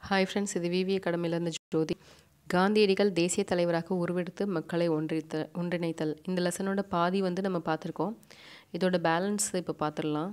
hi friends இது விவி அகாடமியிலேருந்து ஜோதி காந்தியடிகள் தேசிய தலைவராக உருவெடுத்து மக்களை ஒன்றித்த ஒன்றிணைத்தல் இந்த லெசனோட பாதி வந்து நம்ம பார்த்துருக்கோம் இதோட பேலன்ஸ் இப்போ பார்த்துடலாம்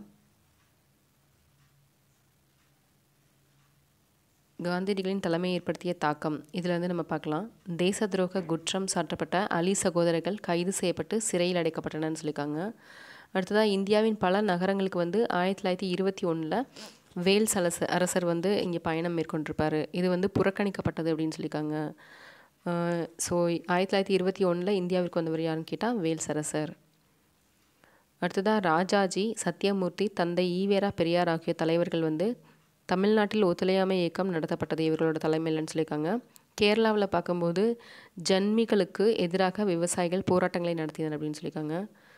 காந்தியடிகளின் தலைமை ஏற்படுத்திய தாக்கம் இதில் வந்து நம்ம பார்க்கலாம் தேச துரோக குற்றம் சாட்டப்பட்ட அலி சகோதரர்கள் கைது செய்யப்பட்டு சிறையில் அடைக்கப்பட்டனன்னு சொல்லியிருக்காங்க அடுத்ததாக இந்தியாவின் பல நகரங்களுக்கு வந்து ஆயிரத்தி தொள்ளாயிரத்தி இருபத்தி ஒன்றில் வேல்ஸ் அரச அரசர் வந்து இங்கே பயணம் மேற்கொண்டிருப்பார் இது வந்து புறக்கணிக்கப்பட்டது அப்படின்னு சொல்லியிருக்காங்க ஸோ ஆயிரத்தி தொள்ளாயிரத்தி இருபத்தி ஒன்றில் இந்தியாவிற்கு வந்தவர் யாருன்னு கேட்டால் வேல்ஸ் அரசர் அடுத்ததாக ராஜாஜி சத்யமூர்த்தி தந்தை ஈவேரா பெரியார் ஆகிய தலைவர்கள் வந்து தமிழ்நாட்டில் ஒத்துழையாமை இயக்கம் நடத்தப்பட்டது இவர்களோட தலைமையில்னு சொல்லியிருக்காங்க கேரளாவில் பார்க்கும்போது ஜன்மிகளுக்கு எதிராக விவசாயிகள் போராட்டங்களை நடத்தினர் அப்படின்னு சொல்லியிருக்காங்க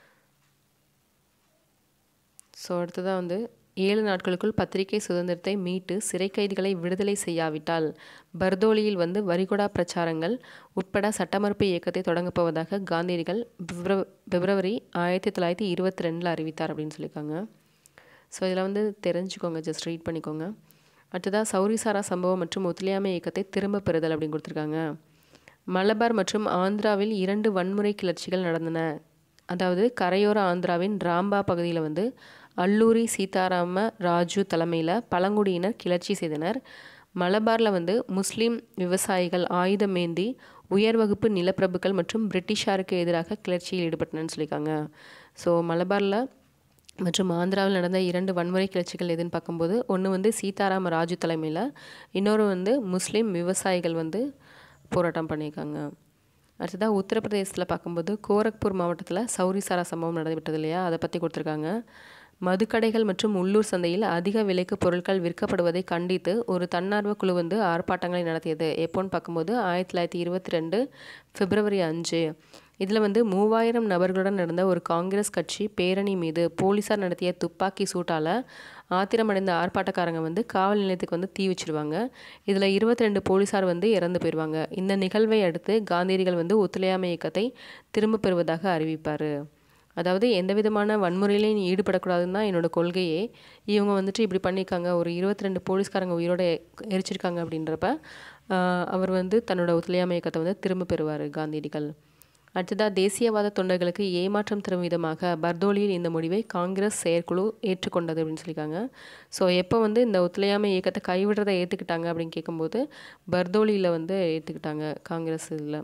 ஸோ அடுத்ததாக வந்து ஏழு நாட்களுக்குள் பத்திரிகை சுதந்திரத்தை மீட்டு சிறை கைதிகளை விடுதலை செய்யாவிட்டால் பர்தோலியில் வந்து வரிகொடா பிரச்சாரங்கள் உட்பட சட்டமறுப்பு இயக்கத்தை தொடங்கப் போவதாக காந்தியடிகள் பிப்ரவரி ஆயிரத்தி தொள்ளாயிரத்தி இருபத்தி ரெண்டில் அறிவித்தார் அப்படின்னு சொல்லியிருக்காங்க ஸோ இதில் வந்து தெரிஞ்சுக்கோங்க ஜஸ்ட் ரீட் பண்ணிக்கோங்க அடுத்ததாக சௌரிசாரா சம்பவம் மற்றும் ஒத்துழையாமை இயக்கத்தை திரும்ப பெறுதல் அப்படின்னு கொடுத்துருக்காங்க மலபார் மற்றும் ஆந்திராவில் இரண்டு வன்முறை கிளர்ச்சிகள் நடந்தன அதாவது கரையோர ஆந்திராவின் ராம்பா பகுதியில் வந்து அல்லூரி சீதாராம ராஜு தலைமையில் பழங்குடியினர் கிளர்ச்சி செய்தனர் மலபாரில் வந்து முஸ்லீம் விவசாயிகள் ஆயுதமேந்தி உயர் வகுப்பு நிலப்பிரபுக்கள் மற்றும் பிரிட்டிஷாருக்கு எதிராக கிளர்ச்சியில் ஈடுபட்டனன்னு சொல்லியிருக்காங்க ஸோ மலபாரில் மற்றும் ஆந்திராவில் நடந்த இரண்டு வன்முறை கிளர்ச்சிகள் எதுன்னு பார்க்கும்போது ஒன்று வந்து சீதாராம ராஜு தலைமையில் இன்னொரு வந்து முஸ்லீம் விவசாயிகள் வந்து போராட்டம் பண்ணியிருக்காங்க அடுத்ததாக உத்தரப்பிரதேசத்தில் பார்க்கும்போது கோரக்பூர் மாவட்டத்தில் சௌரிசாரா சம்பவம் நடைபெற்றது இல்லையா அதை பற்றி கொடுத்துருக்காங்க மதுக்கடைகள் மற்றும் உள்ளூர் சந்தையில் அதிக விலைக்கு பொருட்கள் விற்கப்படுவதை கண்டித்து ஒரு தன்னார்வ குழு வந்து ஆர்ப்பாட்டங்களை நடத்தியது எப்போன்னு பார்க்கும்போது ஆயிரத்தி தொள்ளாயிரத்தி இருபத்தி ரெண்டு பிப்ரவரி அஞ்சு இதில் வந்து மூவாயிரம் நபர்களுடன் நடந்த ஒரு காங்கிரஸ் கட்சி பேரணி மீது போலீஸார் நடத்திய துப்பாக்கி சூட்டால் ஆத்திரமடைந்த ஆர்ப்பாட்டக்காரங்க வந்து காவல் நிலையத்துக்கு வந்து தீ வச்சிருவாங்க இதில் இருபத்தி ரெண்டு போலீஸார் வந்து இறந்து போயிடுவாங்க இந்த நிகழ்வை அடுத்து காந்தியடிகள் வந்து ஒத்துழையாமை இயக்கத்தை திரும்ப பெறுவதாக அறிவிப்பார் அதாவது எந்த விதமான வன்முறையிலையும் ஈடுபடக்கூடாதுன்னு தான் என்னோடய கொள்கையே இவங்க வந்துட்டு இப்படி பண்ணியிருக்காங்க ஒரு இருபத்தி ரெண்டு போலீஸ்காரங்க உயிரோட எரிச்சிருக்காங்க அப்படின்றப்ப அவர் வந்து தன்னோட ஒத்துழையாமை இயக்கத்தை வந்து திரும்ப பெறுவார் காந்தியடிகள் அடுத்ததாக தேசியவாத தொண்டர்களுக்கு ஏமாற்றம் தரும் விதமாக பர்தோலியில் இந்த முடிவை காங்கிரஸ் செயற்குழு ஏற்றுக்கொண்டது அப்படின்னு சொல்லியிருக்காங்க ஸோ எப்போ வந்து இந்த ஒத்துழையாமை இயக்கத்தை கைவிடுறதை ஏற்றுக்கிட்டாங்க அப்படின்னு கேட்கும்போது பர்தோலியில் வந்து ஏற்றுக்கிட்டாங்க காங்கிரஸ் இதில்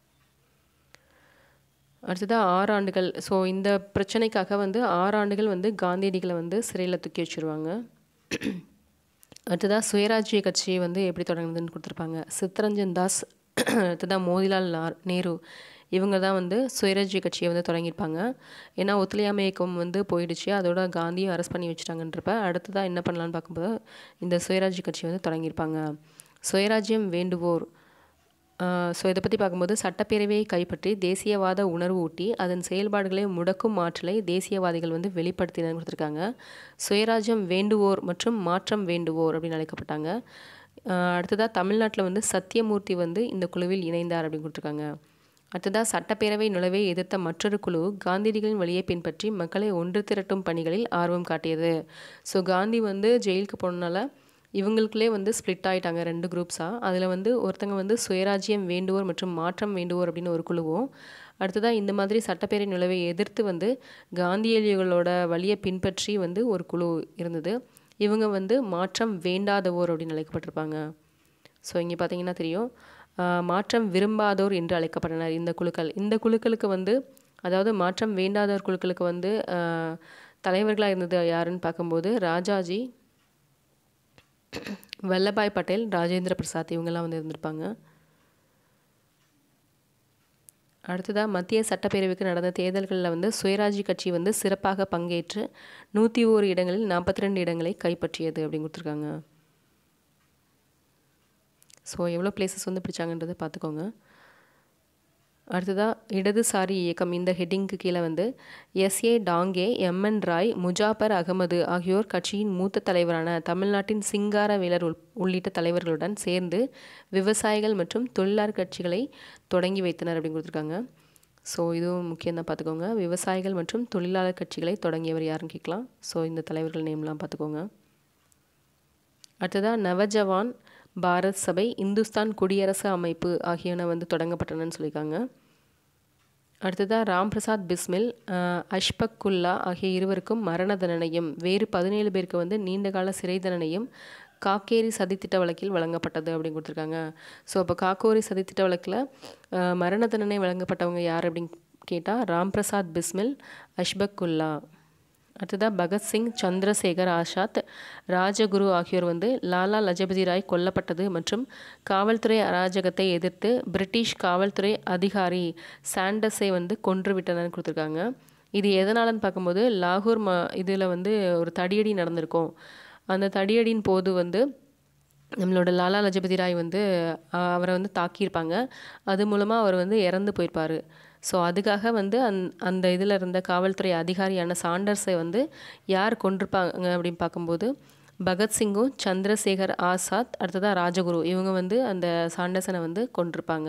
அடுத்ததாக ஆறு ஆண்டுகள் ஸோ இந்த பிரச்சனைக்காக வந்து ஆறு ஆண்டுகள் வந்து காந்தியடிகளை வந்து சிறையில் தூக்கி வச்சுருவாங்க அடுத்ததாக சுயராஜ்ய கட்சியை வந்து எப்படி தொடங்குதுன்னு கொடுத்துருப்பாங்க சித்தரஞ்சன் தாஸ் அடுத்ததாக மோதிலால் நேரு இவங்க தான் வந்து சுயராஜ்ய கட்சியை வந்து தொடங்கியிருப்பாங்க ஏன்னா ஒத்துழையாமை இயக்கம் வந்து போயிடுச்சு அதோட காந்தியும் அரெஸ்ட் பண்ணி வச்சுட்டாங்கன்றப்ப அடுத்ததாக என்ன பண்ணலான்னு பார்க்கும்போது இந்த சுயராஜ்ய கட்சியை வந்து தொடங்கியிருப்பாங்க சுயராஜ்யம் வேண்டுவோர் ஸோ இதை பற்றி பார்க்கும்போது சட்டப்பேரவையை கைப்பற்றி தேசியவாத உணர்வு ஊட்டி அதன் செயல்பாடுகளை முடக்கும் ஆற்றலை தேசியவாதிகள் வந்து வெளிப்படுத்தினு கொடுத்துருக்காங்க சுயராஜ்யம் வேண்டுவோர் மற்றும் மாற்றம் வேண்டுவோர் அப்படின்னு அழைக்கப்பட்டாங்க அடுத்ததாக தமிழ்நாட்டில் வந்து சத்தியமூர்த்தி வந்து இந்த குழுவில் இணைந்தார் அப்படின்னு கொடுத்துருக்காங்க அடுத்ததாக சட்டப்பேரவை நுழைவை எதிர்த்த மற்றொரு குழு காந்தியடிகளின் வழியை பின்பற்றி மக்களை ஒன்று திரட்டும் பணிகளில் ஆர்வம் காட்டியது ஸோ காந்தி வந்து ஜெயிலுக்கு போனனால இவங்களுக்குள்ளே வந்து ஸ்ப்ளிட் ஆகிட்டாங்க ரெண்டு குரூப்ஸாக அதில் வந்து ஒருத்தங்க வந்து சுயராஜ்யம் வேண்டுவோர் மற்றும் மாற்றம் வேண்டுவோர் அப்படின்னு ஒரு குழுவும் அடுத்ததாக இந்த மாதிரி சட்டப்பேரவை நுழைவை எதிர்த்து வந்து காந்தியடிகளோட வழியை பின்பற்றி வந்து ஒரு குழு இருந்தது இவங்க வந்து மாற்றம் வேண்டாதவோர் அப்படின்னு அழைக்கப்பட்டிருப்பாங்க ஸோ இங்கே பார்த்தீங்கன்னா தெரியும் மாற்றம் விரும்பாதோர் என்று அழைக்கப்பட்டனர் இந்த குழுக்கள் இந்த குழுக்களுக்கு வந்து அதாவது மாற்றம் வேண்டாதோர் குழுக்களுக்கு வந்து தலைவர்களாக இருந்தது யாருன்னு பார்க்கும்போது ராஜாஜி வல்லபாய் பட்டேல் ராஜேந்திர பிரசாத் இவங்கெல்லாம் வந்து இருந்திருப்பாங்க அடுத்ததாக மத்திய சட்டப்பேரவைக்கு நடந்த தேர்தல்களில் வந்து சுயராஜ்ய கட்சி வந்து சிறப்பாக பங்கேற்று நூற்றி ஓரு இடங்களில் நாற்பத்தி ரெண்டு இடங்களை கைப்பற்றியது அப்படின்னு கொடுத்துருக்காங்க ஸோ எவ்வளோ பிளேசஸ் வந்து பிடிச்சாங்கன்றதை பார்த்துக்கோங்க அடுத்ததாக இடதுசாரி இயக்கம் இந்த ஹெட்டிங்க்கு கீழே வந்து எஸ்ஏ டாங்கே எம்என் ராய் முஜாபர் அகமது ஆகியோர் கட்சியின் மூத்த தலைவரான தமிழ்நாட்டின் சிங்காரவேலர் உள்ளிட்ட தலைவர்களுடன் சேர்ந்து விவசாயிகள் மற்றும் தொழிலாளர் கட்சிகளை தொடங்கி வைத்தனர் அப்படின்னு கொடுத்துருக்காங்க ஸோ இதுவும் முக்கியம் தான் பார்த்துக்கோங்க விவசாயிகள் மற்றும் தொழிலாளர் கட்சிகளை தொடங்கியவர் யாருன்னு கேட்கலாம் ஸோ இந்த தலைவர்கள் நேம்லாம் பார்த்துக்கோங்க அடுத்ததாக நவஜவான் பாரத் சபை இந்துஸ்தான் குடியரசு அமைப்பு ஆகியன வந்து தொடங்கப்பட்டனன்னு சொல்லியிருக்காங்க அடுத்ததாக ராம் பிரசாத் பிஸ்மில் அஷ்பக்குல்லா ஆகிய இருவருக்கும் மரண தண்டனையும் வேறு பதினேழு பேருக்கு வந்து நீண்டகால சிறை தண்டனையும் காக்கேரி சதித்திட்ட வழக்கில் வழங்கப்பட்டது அப்படின்னு கொடுத்துருக்காங்க ஸோ அப்போ காக்கோரி சதித்திட்ட வழக்கில் மரண தண்டனை வழங்கப்பட்டவங்க யார் அப்படின்னு கேட்டால் ராம் பிரசாத் பிஸ்மில் அஷ்பக்குல்லா அடுத்ததாக பகத்சிங் சந்திரசேகர் ஆசாத் ராஜகுரு ஆகியோர் வந்து லாலா லஜபதி ராய் கொல்லப்பட்டது மற்றும் காவல்துறை அராஜகத்தை எதிர்த்து பிரிட்டிஷ் காவல்துறை அதிகாரி சாண்டஸை வந்து கொன்று விட்டனர்னு கொடுத்துருக்காங்க இது எதனாலன்னு பார்க்கும்போது லாகூர் ம இதில் வந்து ஒரு தடியடி நடந்திருக்கும் அந்த தடியடியின் போது வந்து நம்மளோட லாலா லஜபதி ராய் வந்து அவரை வந்து தாக்கியிருப்பாங்க அது மூலமாக அவர் வந்து இறந்து போயிருப்பார் ஸோ அதுக்காக வந்து அந் அந்த இதில் இருந்த காவல்துறை அதிகாரியான சாண்டர்ஸை வந்து யார் கொண்டிருப்பாங்க அப்படின்னு பார்க்கும்போது பகத்சிங்கும் சந்திரசேகர் ஆசாத் அடுத்ததாக ராஜகுரு இவங்க வந்து அந்த சாண்டர்ஸனை வந்து கொண்டிருப்பாங்க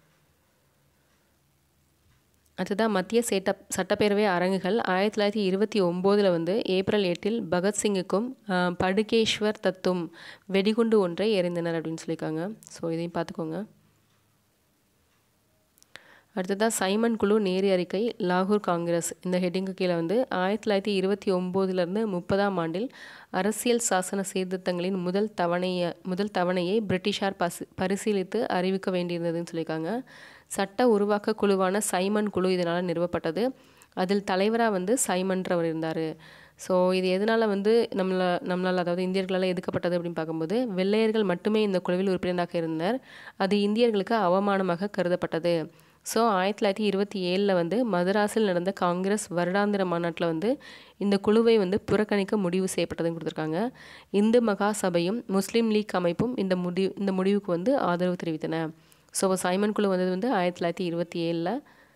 அடுத்ததாக மத்திய சேட்ட சட்டப்பேரவை அரங்குகள் ஆயிரத்தி தொள்ளாயிரத்தி இருபத்தி ஒம்போதில் வந்து ஏப்ரல் எட்டில் பகத்சிங்குக்கும் படுகேஸ்வர் தத்தும் வெடிகுண்டு ஒன்றை எறிந்தனர் அப்படின்னு சொல்லியிருக்காங்க ஸோ இதையும் பார்த்துக்கோங்க அடுத்ததாக சைமன் குழு நேரி அறிக்கை லாகூர் காங்கிரஸ் இந்த ஹெட்டிங்கு கீழே வந்து ஆயிரத்தி தொள்ளாயிரத்தி இருபத்தி ஒம்போதுலேருந்து முப்பதாம் ஆண்டில் அரசியல் சாசன சீர்திருத்தங்களின் முதல் தவணையை முதல் தவணையை பிரிட்டிஷார் பசி பரிசீலித்து அறிவிக்க வேண்டியிருந்ததுன்னு சொல்லியிருக்காங்க சட்ட உருவாக்க குழுவான சைமன் குழு இதனால் நிறுவப்பட்டது அதில் தலைவராக வந்து சைமன்றவர் இருந்தார் ஸோ இது எதனால் வந்து நம்மளை நம்மளால் அதாவது இந்தியர்களால் எதுக்கப்பட்டது அப்படின்னு பார்க்கும்போது வெள்ளையர்கள் மட்டுமே இந்த குழுவில் உறுப்பினராக இருந்தனர் அது இந்தியர்களுக்கு அவமானமாக கருதப்பட்டது ஸோ ஆயிரத்தி தொள்ளாயிரத்தி இருபத்தி ஏழில் வந்து மதராஸில் நடந்த காங்கிரஸ் வருடாந்திர மாநாட்டில் வந்து இந்த குழுவை வந்து புறக்கணிக்க முடிவு செய்யப்பட்டதுன்னு கொடுத்துருக்காங்க இந்து மகா சபையும் முஸ்லீம் லீக் அமைப்பும் இந்த முடிவு இந்த முடிவுக்கு வந்து ஆதரவு தெரிவித்தன ஸோ சைமன் குழு வந்தது வந்து ஆயிரத்தி தொள்ளாயிரத்தி இருபத்தி ஏழில்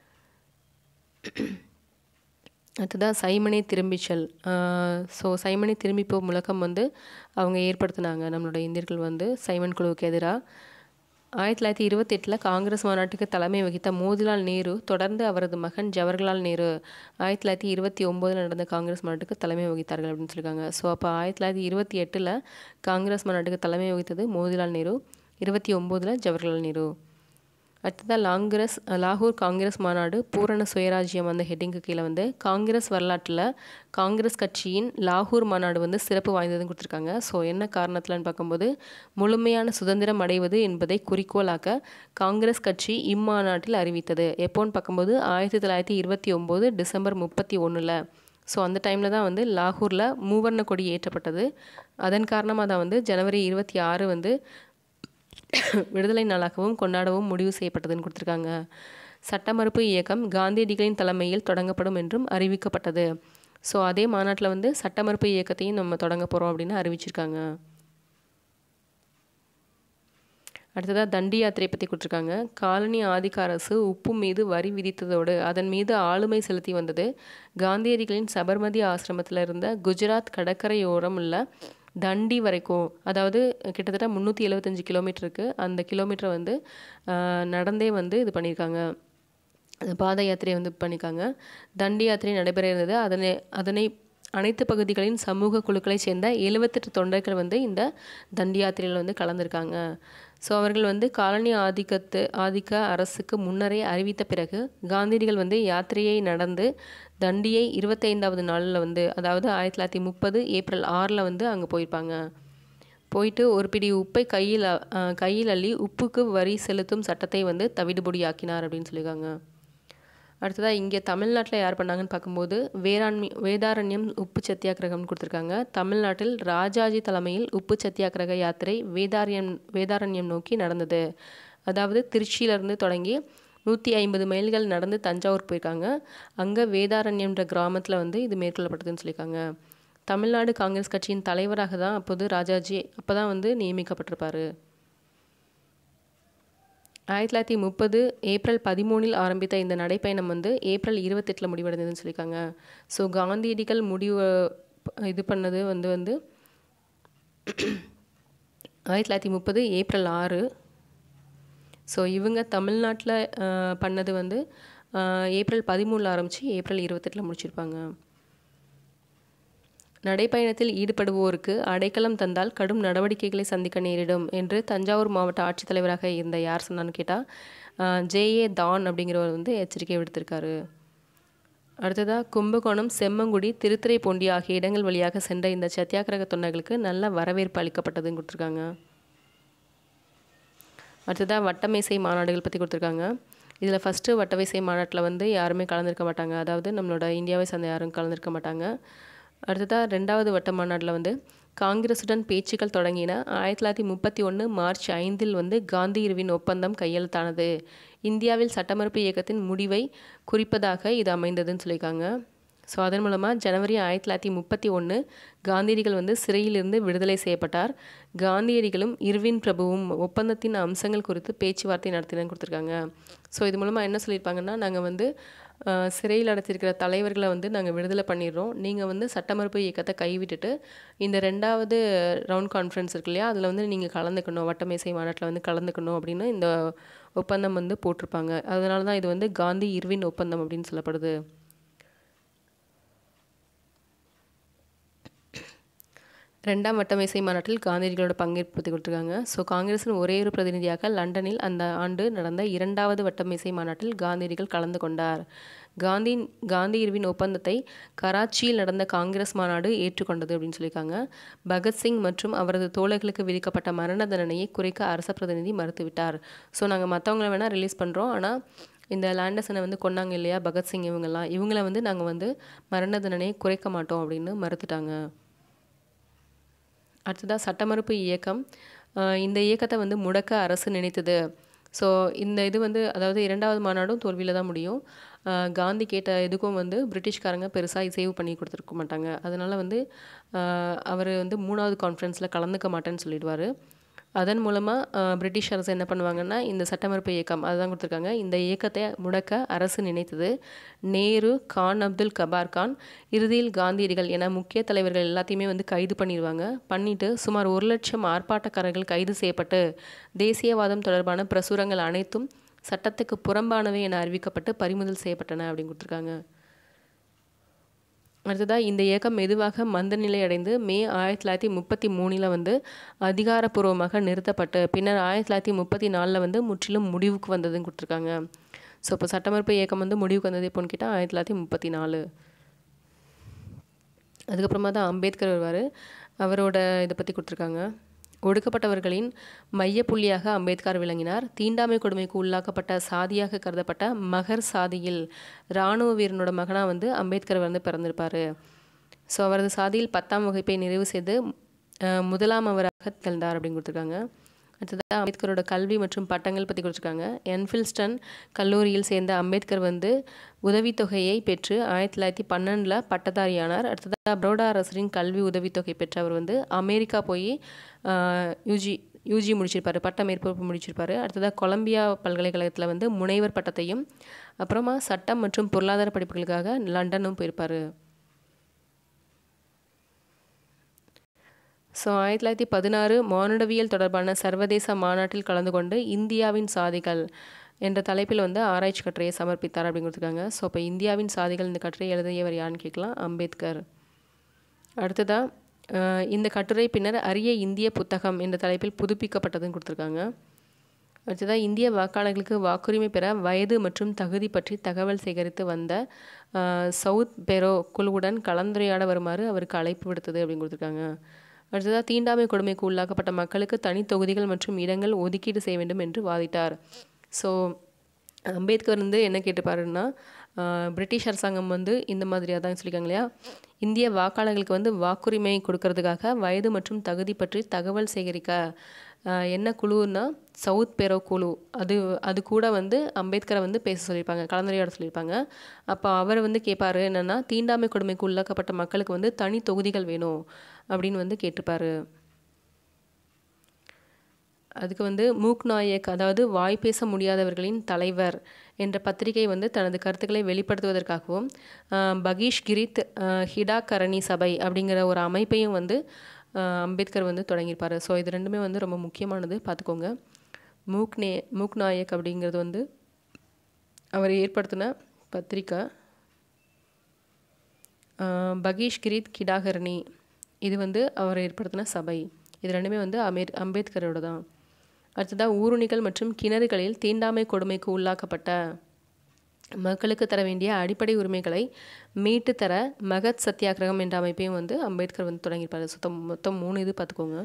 அடுத்ததாக சைமனை திரும்பிச்சல் ஸோ சைமனை திரும்பிப்போ முழக்கம் வந்து அவங்க ஏற்படுத்தினாங்க நம்மளோட இந்தியர்கள் வந்து சைமன் குழுவுக்கு எதிராக ஆயிரத்தி தொள்ளாயிரத்தி இருபத்தெட்டில் காங்கிரஸ் மாநாட்டுக்கு தலைமை வகித்த மோதிலால் நேரு தொடர்ந்து அவரது மகன் ஜவஹர்லால் நேரு ஆயிரத்தி தொள்ளாயிரத்தி இருபத்தி ஒம்போதில் நடந்த காங்கிரஸ் மாநாட்டுக்கு தலைமை வகித்தார்கள் அப்படின்னு சொல்லியிருக்காங்க ஸோ அப்போ ஆயிரத்தி தொள்ளாயிரத்தி இருபத்தி எட்டில் காங்கிரஸ் மாநாட்டுக்கு தலைமை வகித்தது மோதிலால் நேரு இருபத்தி ஒம்போதில் ஜவஹர்லால் நேரு அடுத்ததாக லாங்கிரஸ் லாகூர் காங்கிரஸ் மாநாடு பூரண சுயராஜ்யம் அந்த ஹெட்டிங்கு கீழே வந்து காங்கிரஸ் வரலாற்றில் காங்கிரஸ் கட்சியின் லாகூர் மாநாடு வந்து சிறப்பு வாய்ந்ததுன்னு கொடுத்துருக்காங்க ஸோ என்ன காரணத்தில்னு பார்க்கும்போது முழுமையான சுதந்திரம் அடைவது என்பதை குறிக்கோளாக்க காங்கிரஸ் கட்சி இம்மாநாட்டில் அறிவித்தது எப்போன்னு பார்க்கும்போது ஆயிரத்தி தொள்ளாயிரத்தி இருபத்தி ஒம்போது டிசம்பர் முப்பத்தி ஒன்றில் ஸோ அந்த டைமில் தான் வந்து லாகூரில் மூவர்ண கொடி ஏற்றப்பட்டது அதன் காரணமாக தான் வந்து ஜனவரி இருபத்தி ஆறு வந்து விடுதலை நாளாகவும் கொண்டாடவும் முடிவு செய்யப்பட்டதுன்னு கொடுத்துருக்காங்க சட்ட மறுப்பு இயக்கம் காந்தியடிகளின் தலைமையில் தொடங்கப்படும் என்றும் அறிவிக்கப்பட்டது ஸோ அதே மாநாட்டில் வந்து சட்ட மறுப்பு இயக்கத்தையும் நம்ம தொடங்க போகிறோம் அப்படின்னு அறிவிச்சிருக்காங்க அடுத்ததாக தண்டி யாத்திரை பற்றி கொடுத்துருக்காங்க காலனி ஆதிக்க அரசு உப்பு மீது வரி விதித்ததோடு அதன் மீது ஆளுமை செலுத்தி வந்தது காந்தியடிகளின் சபர்மதி ஆசிரமத்தில் இருந்த குஜராத் கடற்கரையோரம் உள்ள தண்டி வரைக்கும் அதாவது கிட்டத்தட்ட முந்நூற்றி எழுபத்தஞ்சி கிலோமீட்டருக்கு அந்த கிலோமீட்டரை வந்து நடந்தே வந்து இது பண்ணியிருக்காங்க பாத யாத்திரை வந்து பண்ணியிருக்காங்க தண்டி யாத்திரை நடைபெற இருந்தது அதனை அதனை அனைத்து பகுதிகளின் சமூக குழுக்களைச் சேர்ந்த எழுபத்தெட்டு தொண்டர்கள் வந்து இந்த தண்டி யாத்திரையில் வந்து கலந்துருக்காங்க ஸோ அவர்கள் வந்து காலனி ஆதிக்கத்து ஆதிக்க அரசுக்கு முன்னரே அறிவித்த பிறகு காந்தியடிகள் வந்து யாத்திரையை நடந்து தண்டியை இருபத்தைந்தாவது நாளில் வந்து அதாவது ஆயிரத்தி தொள்ளாயிரத்தி முப்பது ஏப்ரல் ஆறில் வந்து அங்கே போயிருப்பாங்க போயிட்டு ஒரு பிடி உப்பை கையில் கையில் அள்ளி உப்புக்கு வரி செலுத்தும் சட்டத்தை வந்து தவிடுபொடியாக்கினார் அப்படின்னு சொல்லியிருக்காங்க அடுத்ததாக இங்கே தமிழ்நாட்டில் யார் பண்ணாங்கன்னு பார்க்கும்போது வேளாண்மை வேதாரண்யம் உப்பு சத்தியாகிரகம்னு கொடுத்துருக்காங்க தமிழ்நாட்டில் ராஜாஜி தலைமையில் உப்பு சத்தியாகிரக யாத்திரை வேதாரண்யம் வேதாரண்யம் நோக்கி நடந்தது அதாவது திருச்சியிலேருந்து தொடங்கி நூற்றி ஐம்பது மைல்கள் நடந்து தஞ்சாவூர் போயிருக்காங்க அங்கே வேதாரண்யம்ன்ற கிராமத்தில் வந்து இது மேற்கொள்ளப்பட்டதுன்னு சொல்லியிருக்காங்க தமிழ்நாடு காங்கிரஸ் கட்சியின் தலைவராக தான் அப்போது ராஜாஜி அப்போ தான் வந்து நியமிக்கப்பட்டிருப்பார் ஆயிரத்தி தொள்ளாயிரத்தி முப்பது ஏப்ரல் பதிமூணில் ஆரம்பித்த இந்த நடைப்பயணம் வந்து ஏப்ரல் இருபத்தெட்டில் முடிவடைந்ததுன்னு சொல்லியிருக்காங்க ஸோ காந்தியடிகள் முடிவு இது பண்ணது வந்து வந்து ஆயிரத்தி தொள்ளாயிரத்தி முப்பது ஏப்ரல் ஆறு ஸோ இவங்க தமிழ்நாட்டில் பண்ணது வந்து ஏப்ரல் பதிமூணில் ஆரம்பித்து ஏப்ரல் இருபத்தெட்டில் முடிச்சிருப்பாங்க நடைப்பயணத்தில் ஈடுபடுவோருக்கு அடைக்கலம் தந்தால் கடும் நடவடிக்கைகளை சந்திக்க நேரிடும் என்று தஞ்சாவூர் மாவட்ட ஆட்சித்தலைவராக இருந்த யார் சொன்னான்னு கேட்டால் ஜேஏ தான் அப்படிங்கிறவர் வந்து எச்சரிக்கை விடுத்திருக்காரு அடுத்ததாக கும்பகோணம் செம்மங்குடி திருத்துறைப்பூண்டி ஆகிய இடங்கள் வழியாக சென்ற இந்த சத்தியாகிரக தொண்டர்களுக்கு நல்ல வரவேற்பு அளிக்கப்பட்டதுன்னு கொடுத்துருக்காங்க அடுத்ததாக வட்டமேசை மாநாடுகள் பற்றி கொடுத்துருக்காங்க இதில் ஃபஸ்ட்டு வட்டமேசை மாநாட்டில் வந்து யாருமே கலந்துருக்க மாட்டாங்க அதாவது நம்மளோட இந்தியாவை சார்ந்த யாரும் கலந்துருக்க மாட்டாங்க அடுத்ததாக ரெண்டாவது வட்ட மாநாட்டில் வந்து காங்கிரஸுடன் பேச்சுக்கள் தொடங்கின ஆயிரத்தி தொள்ளாயிரத்தி முப்பத்தி ஒன்று மார்ச் ஐந்தில் வந்து காந்தி இருவின் ஒப்பந்தம் கையெழுத்தானது இந்தியாவில் சட்டமறுப்பு இயக்கத்தின் முடிவை குறிப்பதாக இது அமைந்ததுன்னு சொல்லியிருக்காங்க ஸோ அதன் மூலமாக ஜனவரி ஆயிரத்தி தொள்ளாயிரத்தி முப்பத்தி ஒன்று காந்தியடிகள் வந்து சிறையிலிருந்து விடுதலை செய்யப்பட்டார் காந்தியடிகளும் இர்வின் பிரபுவும் ஒப்பந்தத்தின் அம்சங்கள் குறித்து பேச்சுவார்த்தை நடத்தினு கொடுத்துருக்காங்க ஸோ இது மூலமாக என்ன சொல்லியிருப்பாங்கன்னா நாங்கள் வந்து சிறையில் அடைச்சிருக்கிற தலைவர்களை வந்து நாங்கள் விடுதலை பண்ணிடுறோம் நீங்கள் வந்து சட்டமறுப்பு இயக்கத்தை கைவிட்டுட்டு இந்த ரெண்டாவது ரவுண்ட் கான்ஃபரன்ஸ் இருக்கு இல்லையா அதில் வந்து நீங்கள் கலந்துக்கணும் வட்டமேசை மாநாட்டில் வந்து கலந்துக்கணும் அப்படின்னு இந்த ஒப்பந்தம் வந்து போட்டிருப்பாங்க அதனால தான் இது வந்து காந்தி இர்வின் ஒப்பந்தம் அப்படின்னு சொல்லப்படுது ரெண்டாம் வட்டமேசை மாநாட்டில் காந்தியடிகளோட பங்கேற்பு பற்றி கொடுத்துருக்காங்க ஸோ காங்கிரஸின் ஒரே ஒரு பிரதிநிதியாக லண்டனில் அந்த ஆண்டு நடந்த இரண்டாவது வட்டமேசை மாநாட்டில் காந்தியடிகள் கலந்து கொண்டார் காந்தி காந்தி இருவின் ஒப்பந்தத்தை கராச்சியில் நடந்த காங்கிரஸ் மாநாடு ஏற்றுக்கொண்டது அப்படின்னு சொல்லியிருக்காங்க பகத்சிங் மற்றும் அவரது தோழர்களுக்கு விதிக்கப்பட்ட மரண தண்டனையை குறைக்க அரச பிரதிநிதி மறுத்துவிட்டார் ஸோ நாங்கள் மற்றவங்கள வேணால் ரிலீஸ் பண்ணுறோம் ஆனால் இந்த லேண்டர்சனை வந்து கொன்னாங்க இல்லையா பகத்சிங் இவங்கெல்லாம் இவங்கள வந்து நாங்கள் வந்து மரண தண்டனையை குறைக்க மாட்டோம் அப்படின்னு மறுத்துட்டாங்க அடுத்ததாக சட்டமறுப்பு இயக்கம் இந்த இயக்கத்தை வந்து முடக்க அரசு நினைத்தது ஸோ இந்த இது வந்து அதாவது இரண்டாவது மாநாடும் தோல்வியில் தான் முடியும் காந்தி கேட்ட இதுக்கும் வந்து பிரிட்டிஷ்காரங்க பெருசாக சேவ் பண்ணி கொடுத்துருக்க மாட்டாங்க அதனால் வந்து அவர் வந்து மூணாவது கான்ஃபரன்ஸில் கலந்துக்க மாட்டேன்னு சொல்லிடுவார் அதன் மூலமாக பிரிட்டிஷ் அரசு என்ன பண்ணுவாங்கன்னா இந்த சட்டமறுப்பு இயக்கம் அதுதான் கொடுத்துருக்காங்க இந்த இயக்கத்தை முடக்க அரசு நினைத்தது நேரு கான் அப்துல் கபார் கான் இறுதியில் காந்தியடிகள் என முக்கிய தலைவர்கள் எல்லாத்தையுமே வந்து கைது பண்ணிடுவாங்க பண்ணிட்டு சுமார் ஒரு லட்சம் ஆர்ப்பாட்டக்காரர்கள் கைது செய்யப்பட்டு தேசியவாதம் தொடர்பான பிரசுரங்கள் அனைத்தும் சட்டத்துக்கு புறம்பானவை என அறிவிக்கப்பட்டு பறிமுதல் செய்யப்பட்டன அப்படின்னு கொடுத்துருக்காங்க அடுத்ததாக இந்த இயக்கம் மெதுவாக மந்த நிலை அடைந்து மே ஆயிரத்தி தொள்ளாயிரத்தி முப்பத்தி மூணில் வந்து அதிகாரப்பூர்வமாக நிறுத்தப்பட்டு பின்னர் ஆயிரத்தி தொள்ளாயிரத்தி முப்பத்தி நாலில் வந்து முற்றிலும் முடிவுக்கு வந்ததுன்னு கொடுத்துருக்காங்க ஸோ இப்போ சட்டமறுப்பு இயக்கம் வந்து முடிவுக்கு வந்தது எப்போன்னு கேட்டால் ஆயிரத்தி தொள்ளாயிரத்தி முப்பத்தி நாலு அதுக்கப்புறமா தான் அம்பேத்கர் வருவார் அவரோட இதை பற்றி கொடுத்துருக்காங்க ஒடுக்கப்பட்டவர்களின் மையப்புள்ளியாக அம்பேத்கர் விளங்கினார் தீண்டாமை கொடுமைக்கு உள்ளாக்கப்பட்ட சாதியாக கருதப்பட்ட மகர் சாதியில் இராணுவ வீரனோட மகனாக வந்து அம்பேத்கர் வந்து பிறந்திருப்பார் ஸோ அவரது சாதியில் பத்தாம் வகுப்பை நிறைவு செய்து முதலாம் அவராக திகழ்ந்தார் அப்படின்னு கொடுத்துருக்காங்க அடுத்ததாக அம்பேத்கரோட கல்வி மற்றும் பட்டங்கள் பற்றி கொடுத்துருக்காங்க என்ஃபில்ஸ்டன் கல்லூரியில் சேர்ந்த அம்பேத்கர் வந்து உதவித்தொகையை பெற்று ஆயிரத்தி தொள்ளாயிரத்தி பன்னெண்டில் பட்டதாரியானார் அடுத்ததாக பரோடா அரசரின் கல்வி உதவித்தொகை பெற்றவர் வந்து அமெரிக்கா போய் யூஜி யூஜி முடிச்சிருப்பார் பட்ட மேற்பரப்பு முடிச்சிருப்பார் அடுத்ததாக கொலம்பியா பல்கலைக்கழகத்தில் வந்து முனைவர் பட்டத்தையும் அப்புறமா சட்டம் மற்றும் பொருளாதார படிப்புகளுக்காக லண்டனும் போயிருப்பார் ஸோ ஆயிரத்தி தொள்ளாயிரத்தி பதினாறு மானுடவியல் தொடர்பான சர்வதேச மாநாட்டில் கலந்து கொண்டு இந்தியாவின் சாதிகள் என்ற தலைப்பில் வந்து ஆராய்ச்சி கட்டுரையை சமர்ப்பித்தார் அப்படின்னு கொடுத்துருக்காங்க ஸோ இப்போ இந்தியாவின் சாதிகள் இந்த கட்டுரை எழுதியவர் யாருன்னு கேட்கலாம் அம்பேத்கர் அடுத்ததாக இந்த கட்டுரை பின்னர் அரிய இந்திய புத்தகம் என்ற தலைப்பில் புதுப்பிக்கப்பட்டதுன்னு கொடுத்துருக்காங்க அடுத்ததாக இந்திய வாக்காளர்களுக்கு வாக்குரிமை பெற வயது மற்றும் தகுதி பற்றி தகவல் சேகரித்து வந்த சவுத் பெரோ குழுவுடன் கலந்துரையாட வருமாறு அவருக்கு அழைப்பு விடுத்தது அப்படின்னு கொடுத்துருக்காங்க அடுத்ததாக தீண்டாமை கொடுமைக்கு உள்ளாக்கப்பட்ட மக்களுக்கு தனி தொகுதிகள் மற்றும் இடங்கள் ஒதுக்கீடு செய்ய வேண்டும் என்று வாதிட்டார் ஸோ அம்பேத்கர் வந்து என்ன கேட்டுப்பாருன்னா பிரிட்டிஷ் அரசாங்கம் வந்து இந்த மாதிரியாக தான் சொல்லியிருக்காங்க இல்லையா இந்திய வாக்காளர்களுக்கு வந்து வாக்குரிமை கொடுக்கறதுக்காக வயது மற்றும் தகுதி பற்றி தகவல் சேகரிக்க என்ன குழுன்னா சவுத் பெரோ குழு அது அது கூட வந்து அம்பேத்கரை வந்து பேச சொல்லியிருப்பாங்க கலந்துரையாட சொல்லியிருப்பாங்க அப்போ அவர் வந்து கேட்பாரு என்னென்னா தீண்டாமை கொடுமைக்கு உள்ளாக்கப்பட்ட மக்களுக்கு வந்து தனி தொகுதிகள் வேணும் அப்படின்னு வந்து கேட்டிருப்பாரு அதுக்கு வந்து மூக் நாயக் அதாவது வாய் பேச முடியாதவர்களின் தலைவர் என்ற பத்திரிகை வந்து தனது கருத்துக்களை வெளிப்படுத்துவதற்காகவும் பகீஷ் கிரித் ஹிடாகரணி சபை அப்படிங்கிற ஒரு அமைப்பையும் வந்து அம்பேத்கர் வந்து தொடங்கியிருப்பார் ஸோ இது ரெண்டுமே வந்து ரொம்ப முக்கியமானது பார்த்துக்கோங்க மூக் நே மூக் நாயக் அப்படிங்கிறது வந்து அவர் ஏற்படுத்தின பத்திரிக்கை பகீஷ் கிரீத் கிடாகர்ணி இது வந்து அவர் ஏற்படுத்தின சபை இது ரெண்டுமே வந்து அமேர் அம்பேத்கரோட தான் அடுத்ததாக ஊருணிகள் மற்றும் கிணறுகளில் தீண்டாமை கொடுமைக்கு உள்ளாக்கப்பட்ட மக்களுக்கு தர வேண்டிய அடிப்படை உரிமைகளை மீட்டு தர மகத் சத்தியாகிரகம் என்ற அமைப்பையும் வந்து அம்பேத்கர் வந்து தொடங்கியிருப்பார் சுத்தம் மொத்தம் மூணு இது பார்த்துக்கோங்க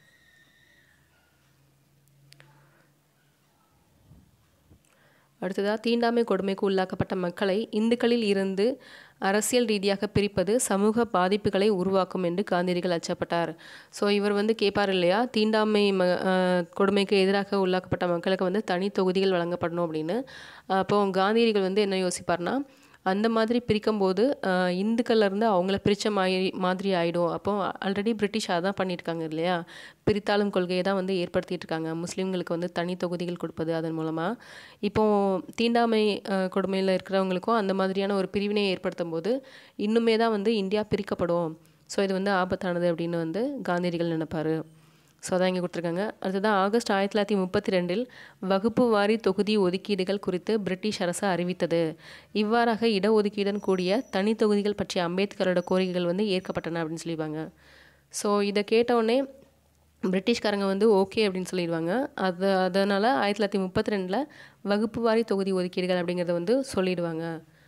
அடுத்ததாக தீண்டாமை கொடுமைக்கு உள்ளாக்கப்பட்ட மக்களை இந்துக்களில் இருந்து அரசியல் ரீதியாக பிரிப்பது சமூக பாதிப்புகளை உருவாக்கும் என்று காந்தியடிகள் அச்சப்பட்டார் ஸோ இவர் வந்து கேட்பார் இல்லையா தீண்டாமை ம கொடுமைக்கு எதிராக உள்ளாக்கப்பட்ட மக்களுக்கு வந்து தனி தொகுதிகள் வழங்கப்படணும் அப்படின்னு அப்போ காந்தியடிகள் வந்து என்ன யோசிப்பார்னா அந்த மாதிரி பிரிக்கும்போது இந்துக்கள்லேருந்து அவங்கள பிரித்த மாதிரி மாதிரி ஆகிடும் அப்போ ஆல்ரெடி பிரிட்டிஷ் அதான் பண்ணியிருக்காங்க இல்லையா பிரித்தாளும் கொள்கையை தான் வந்து ஏற்படுத்திட்டு இருக்காங்க முஸ்லீம்களுக்கு வந்து தனி தொகுதிகள் கொடுப்பது அதன் மூலமாக இப்போ தீண்டாமை கொடுமையில் இருக்கிறவங்களுக்கும் அந்த மாதிரியான ஒரு பிரிவினை ஏற்படுத்தும் போது இன்னுமே தான் வந்து இந்தியா பிரிக்கப்படும் ஸோ இது வந்து ஆபத்தானது அப்படின்னு வந்து காந்தியடிகள் நினைப்பார் ஸோ அதான் இங்கே கொடுத்துருக்காங்க அடுத்ததான் ஆகஸ்ட் ஆயிரத்தி தொள்ளாயிரத்தி முப்பத்தி ரெண்டில் வகுப்பு வாரி தொகுதி ஒதுக்கீடுகள் குறித்து பிரிட்டிஷ் அரசு அறிவித்தது இவ்வாறாக இடஒதுக்கீடன் கூடிய தனி தொகுதிகள் பற்றிய அம்பேத்கரோட கோரிக்கைகள் வந்து ஏற்கப்பட்டன அப்படின்னு சொல்லிடுவாங்க ஸோ இதை கேட்டவுடனே பிரிட்டிஷ்காரங்க வந்து ஓகே அப்படின்னு சொல்லிடுவாங்க அது அதனால் ஆயிரத்தி தொள்ளாயிரத்தி முப்பத்தி ரெண்டில் வகுப்பு வாரி தொகுதி ஒதுக்கீடுகள் அப்படிங்கிறத வந்து சொல்லிடுவாங்க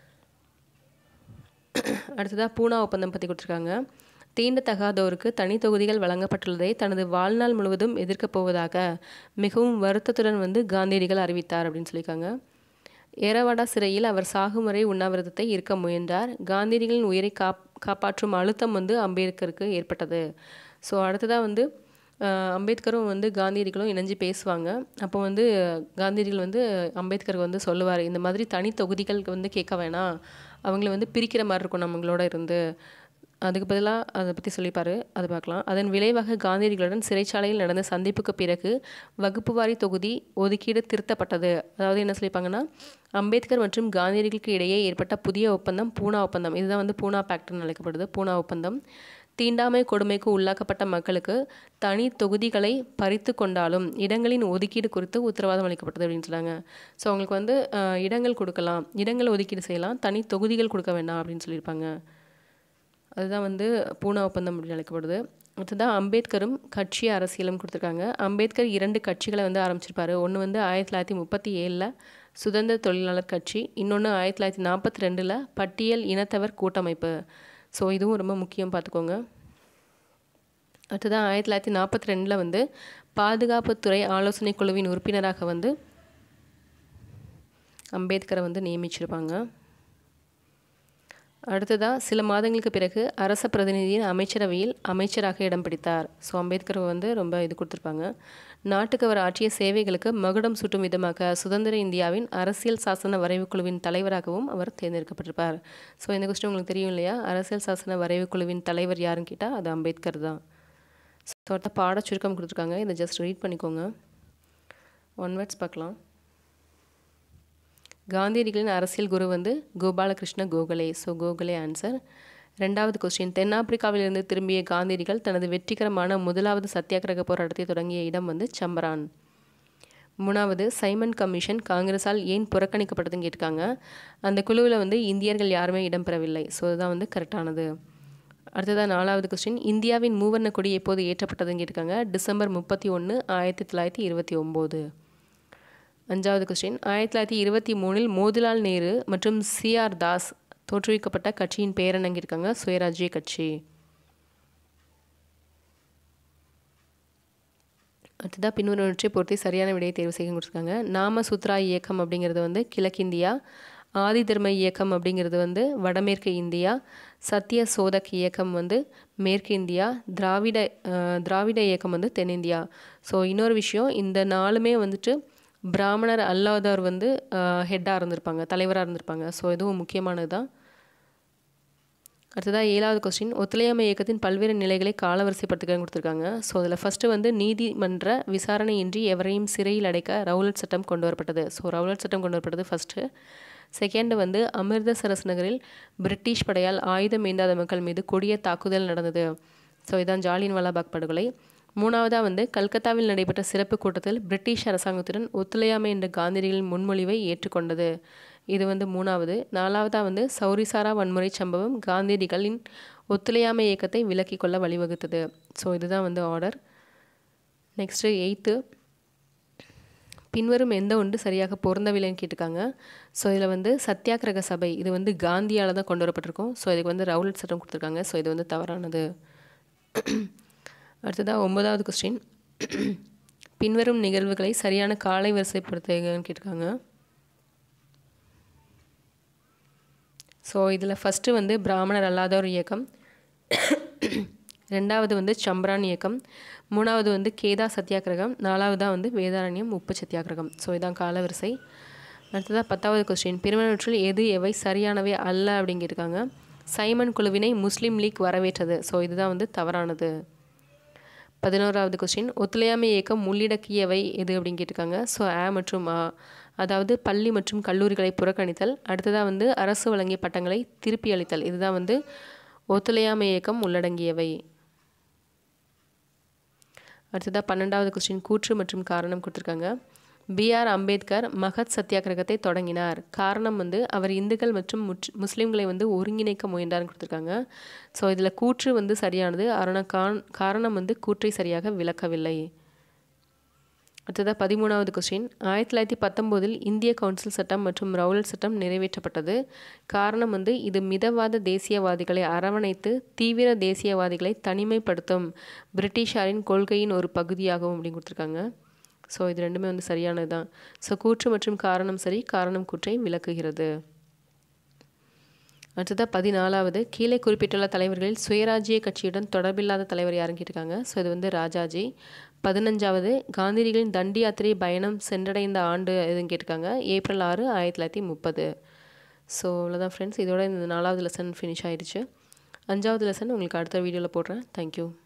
அடுத்ததாக பூனா ஒப்பந்தம் பற்றி கொடுத்துருக்காங்க தீண்டத்தகாதோருக்கு தனி தொகுதிகள் வழங்கப்பட்டுள்ளதை தனது வாழ்நாள் முழுவதும் எதிர்க்கப் போவதாக மிகவும் வருத்தத்துடன் வந்து காந்தியடிகள் அறிவித்தார் அப்படின்னு சொல்லியிருக்காங்க ஏரவாடா சிறையில் அவர் சாகும் வரை உண்ணாவிரதத்தை இருக்க முயன்றார் காந்தியடிகளின் உயிரை காப் காப்பாற்றும் அழுத்தம் வந்து அம்பேத்கருக்கு ஏற்பட்டது ஸோ அடுத்ததாக வந்து அம்பேத்கரும் வந்து காந்தியடிகளும் இணைஞ்சு பேசுவாங்க அப்போ வந்து காந்தியடிகள் வந்து அம்பேத்கருக்கு வந்து சொல்லுவார் இந்த மாதிரி தனி தொகுதிகளுக்கு வந்து கேட்க வேணாம் அவங்கள வந்து பிரிக்கிற மாதிரி இருக்கும் நம்மங்களோட இருந்து அதுக்கு பதிலாக அதை பற்றி சொல்லிப்பார் அதை பார்க்கலாம் அதன் விளைவாக காந்தியடிகளுடன் சிறைச்சாலையில் நடந்த சந்திப்புக்கு பிறகு வகுப்பு வாரி தொகுதி ஒதுக்கீடு திருத்தப்பட்டது அதாவது என்ன சொல்லியிருப்பாங்கன்னா அம்பேத்கர் மற்றும் காந்தியடிகளுக்கு இடையே ஏற்பட்ட புதிய ஒப்பந்தம் பூனா ஒப்பந்தம் இதுதான் வந்து பூனா பேக்ட்னு அழைக்கப்படுது பூனா ஒப்பந்தம் தீண்டாமை கொடுமைக்கு உள்ளாக்கப்பட்ட மக்களுக்கு தனி தொகுதிகளை பறித்து கொண்டாலும் இடங்களின் ஒதுக்கீடு குறித்து உத்தரவாதம் அளிக்கப்பட்டது அப்படின்னு சொன்னாங்க ஸோ அவங்களுக்கு வந்து இடங்கள் கொடுக்கலாம் இடங்கள் ஒதுக்கீடு செய்யலாம் தனி தொகுதிகள் கொடுக்க வேண்டாம் அப்படின்னு சொல்லியிருப்பாங்க அதுதான் வந்து பூனா ஒப்பந்தம் அப்படின்னு அழைக்கப்படுது அடுத்ததான் அம்பேத்கரும் கட்சி அரசியலும் கொடுத்துருக்காங்க அம்பேத்கர் இரண்டு கட்சிகளை வந்து ஆரம்பிச்சிருப்பாரு ஒன்று வந்து ஆயிரத்தி தொள்ளாயிரத்தி முப்பத்தி ஏழில் சுதந்திர தொழிலாளர் கட்சி இன்னொன்று ஆயிரத்தி தொள்ளாயிரத்தி நாற்பத்தி ரெண்டில் பட்டியல் இனத்தவர் கூட்டமைப்பு ஸோ இதுவும் ரொம்ப முக்கியம் பார்த்துக்கோங்க அடுத்ததான் ஆயிரத்தி தொள்ளாயிரத்தி நாற்பத்தி ரெண்டில் வந்து பாதுகாப்புத்துறை ஆலோசனை குழுவின் உறுப்பினராக வந்து அம்பேத்கரை வந்து நியமிச்சிருப்பாங்க அடுத்ததாக சில மாதங்களுக்கு பிறகு அரச பிரதிநிதியின் அமைச்சரவையில் அமைச்சராக இடம் பிடித்தார் ஸோ அம்பேத்கர் வந்து ரொம்ப இது கொடுத்துருப்பாங்க நாட்டுக்கு அவர் ஆற்றிய சேவைகளுக்கு மகுடம் சூட்டும் விதமாக சுதந்திர இந்தியாவின் அரசியல் சாசன வரைவு குழுவின் தலைவராகவும் அவர் தேர்ந்தெடுக்கப்பட்டிருப்பார் ஸோ இந்த கொஸ்டின் உங்களுக்கு தெரியும் இல்லையா அரசியல் சாசன வரைவு குழுவின் தலைவர் யாருன்னு கேட்டால் அது அம்பேத்கர் தான் ஸோ அடுத்த பாட சுருக்கம் கொடுத்துருக்காங்க இதை ஜஸ்ட் ரீட் பண்ணிக்கோங்க ஒன் வேர்ட்ஸ் பார்க்கலாம் காந்தியடிகளின் அரசியல் குரு வந்து கோபாலகிருஷ்ண கோகலே ஸோ கோகலே ஆன்சர் ரெண்டாவது கொஸ்டின் தென்னாப்பிரிக்காவிலிருந்து திரும்பிய காந்தியடிகள் தனது வெற்றிகரமான முதலாவது சத்தியாகிரக போராட்டத்தை தொடங்கிய இடம் வந்து சம்பரான் மூணாவது சைமன் கமிஷன் காங்கிரஸால் ஏன் புறக்கணிக்கப்பட்டதுன்னு கேட்டிருக்காங்க அந்த குழுவில் வந்து இந்தியர்கள் யாருமே இடம்பெறவில்லை ஸோ இதுதான் வந்து கரெக்டானது அடுத்ததாக நாலாவது கொஸ்டின் இந்தியாவின் மூவர்ண கொடி எப்போது ஏற்றப்பட்டதுன்னு கேட்டிருக்காங்க டிசம்பர் முப்பத்தி ஒன்று ஆயிரத்தி தொள்ளாயிரத்தி இருபத்தி ஒம்பது அஞ்சாவது கொஸ்டின் ஆயிரத்தி தொள்ளாயிரத்தி இருபத்தி மூணில் மோதிலால் நேரு மற்றும் சிஆர் தாஸ் தோற்றுவிக்கப்பட்ட கட்சியின் பெயர் என்னங்கிருக்காங்க சுயராஜ்ய கட்சி அடுத்ததாக பின்வருவற்றை பொறுத்து சரியான விடையை தேர்வு செய்ய கொடுத்துருக்காங்க நாம சுத்ரா இயக்கம் அப்படிங்கிறது வந்து கிழக்கிந்தியா ஆதி தர்ம இயக்கம் அப்படிங்கிறது வந்து வடமேற்கு இந்தியா சத்திய சோதக் இயக்கம் வந்து மேற்கு இந்தியா திராவிட திராவிட இயக்கம் வந்து தென்னிந்தியா ஸோ இன்னொரு விஷயம் இந்த நாலுமே வந்துட்டு பிராமணர் அல்லாதவர் வந்து ஹெட்டாக இருந்திருப்பாங்க தலைவராக இருந்திருப்பாங்க ஸோ இதுவும் முக்கியமானது தான் அடுத்ததாக ஏழாவது கொஸ்டின் ஒத்துழையாமை இயக்கத்தின் பல்வேறு நிலைகளை காலவரிசைப்படுத்துக்க கொடுத்துருக்காங்க ஸோ அதில் ஃபஸ்ட்டு வந்து நீதிமன்ற விசாரணையின்றி எவரையும் சிறையில் அடைக்க ரவுலட் சட்டம் கொண்டு வரப்பட்டது ஸோ ரவுலட் சட்டம் கொண்டு வரப்பட்டது ஃபஸ்ட்டு செகண்ட் வந்து அமிர்தசரஸ் நகரில் பிரிட்டிஷ் படையால் ஆயுதம் ஏந்தாத மக்கள் மீது கொடிய தாக்குதல் நடந்தது ஸோ இதான் ஜாலியன் வாலாபாக் படுகொலை மூணாவதாக வந்து கல்கத்தாவில் நடைபெற்ற சிறப்பு கூட்டத்தில் பிரிட்டிஷ் அரசாங்கத்துடன் ஒத்துழையாமை என்ற காந்தியடிகளின் முன்மொழிவை ஏற்றுக்கொண்டது இது வந்து மூணாவது நாலாவதாக வந்து சௌரிசாரா வன்முறை சம்பவம் காந்தியடிகளின் ஒத்துழையாமை இயக்கத்தை விலக்கிக் கொள்ள வழிவகுத்தது ஸோ இதுதான் வந்து ஆர்டர் நெக்ஸ்ட்டு எயித்து பின்வரும் எந்த ஒன்று சரியாக பொருந்தவில்லைன்னு கேட்டிருக்காங்க ஸோ இதில் வந்து சத்தியாகிரக சபை இது வந்து காந்தியால் தான் கொண்டு வரப்பட்டிருக்கும் ஸோ இதுக்கு வந்து ரவுலட் சட்டம் கொடுத்துருக்காங்க ஸோ இது வந்து தவறானது அடுத்ததாக ஒன்பதாவது கொஸ்டின் பின்வரும் நிகழ்வுகளை சரியான காலை வரிசைப்படுத்துகன்னு கேட்டிருக்காங்க ஸோ இதில் ஃபஸ்ட்டு வந்து பிராமணர் அல்லாதோர் இயக்கம் ரெண்டாவது வந்து சம்பரான் இயக்கம் மூணாவது வந்து கேதா சத்தியாகிரகம் நாலாவதாக வந்து வேதாரண்யம் உப்பு சத்தியாகிரகம் ஸோ இதான் காலவரிசை அடுத்ததாக பத்தாவது கொஸ்டின் பிரிவினவற்றில் எது எவை சரியானவை அல்ல அப்படின்னு கேட்டிருக்காங்க சைமன் குழுவினை முஸ்லீம் லீக் வரவேற்றது ஸோ இதுதான் வந்து தவறானது பதினோராவது கொஸ்டின் ஒத்துழையாமை இயக்கம் உள்ளடக்கியவை எது அப்படின்னு கேட்டிருக்காங்க ஸோ ஆ மற்றும் ஆ அதாவது பள்ளி மற்றும் கல்லூரிகளை புறக்கணித்தல் அடுத்ததாக வந்து அரசு வழங்கிய பட்டங்களை திருப்பி அளித்தல் இதுதான் வந்து ஒத்துழையாமை இயக்கம் உள்ளடங்கியவை அடுத்ததாக பன்னெண்டாவது கொஸ்டின் கூற்று மற்றும் காரணம் கொடுத்துருக்காங்க பிஆர் அம்பேத்கர் மகத் சத்தியாகிரகத்தை தொடங்கினார் காரணம் வந்து அவர் இந்துக்கள் மற்றும் முற்று முஸ்லீம்களை வந்து ஒருங்கிணைக்க முயன்றார்னு கொடுத்துருக்காங்க ஸோ இதில் கூற்று வந்து சரியானது ஆனால் கான் காரணம் வந்து கூற்றை சரியாக விளக்கவில்லை அடுத்ததாக பதிமூணாவது கொஸ்டின் ஆயிரத்தி தொள்ளாயிரத்தி பத்தொம்போதில் இந்திய கவுன்சில் சட்டம் மற்றும் ரவுலட் சட்டம் நிறைவேற்றப்பட்டது காரணம் வந்து இது மிதவாத தேசியவாதிகளை அரவணைத்து தீவிர தேசியவாதிகளை தனிமைப்படுத்தும் பிரிட்டிஷாரின் கொள்கையின் ஒரு பகுதியாகும் அப்படின்னு கொடுத்துருக்காங்க ஸோ இது ரெண்டுமே வந்து சரியானது தான் ஸோ கூற்று மற்றும் காரணம் சரி காரணம் கூற்றை விளக்குகிறது அடுத்ததாக பதினாலாவது கீழே குறிப்பிட்டுள்ள தலைவர்களில் சுயராஜ்ய கட்சியுடன் தொடர்பில்லாத தலைவர் யாருன்னு கேட்டிருக்காங்க ஸோ இது வந்து ராஜாஜி பதினஞ்சாவது காந்தியடிகளின் தண்டி யாத்திரை பயணம் சென்றடைந்த ஆண்டு எதுன்னு கேட்டிருக்காங்க ஏப்ரல் ஆறு ஆயிரத்தி தொள்ளாயிரத்தி முப்பது ஸோ அவ்வளோதான் ஃப்ரெண்ட்ஸ் இதோட இந்த நாலாவது லெசன் ஃபினிஷ் ஆயிடுச்சு அஞ்சாவது லெசன் உங்களுக்கு அடுத்த வீடியோவில் போடுறேன் தேங்க்யூ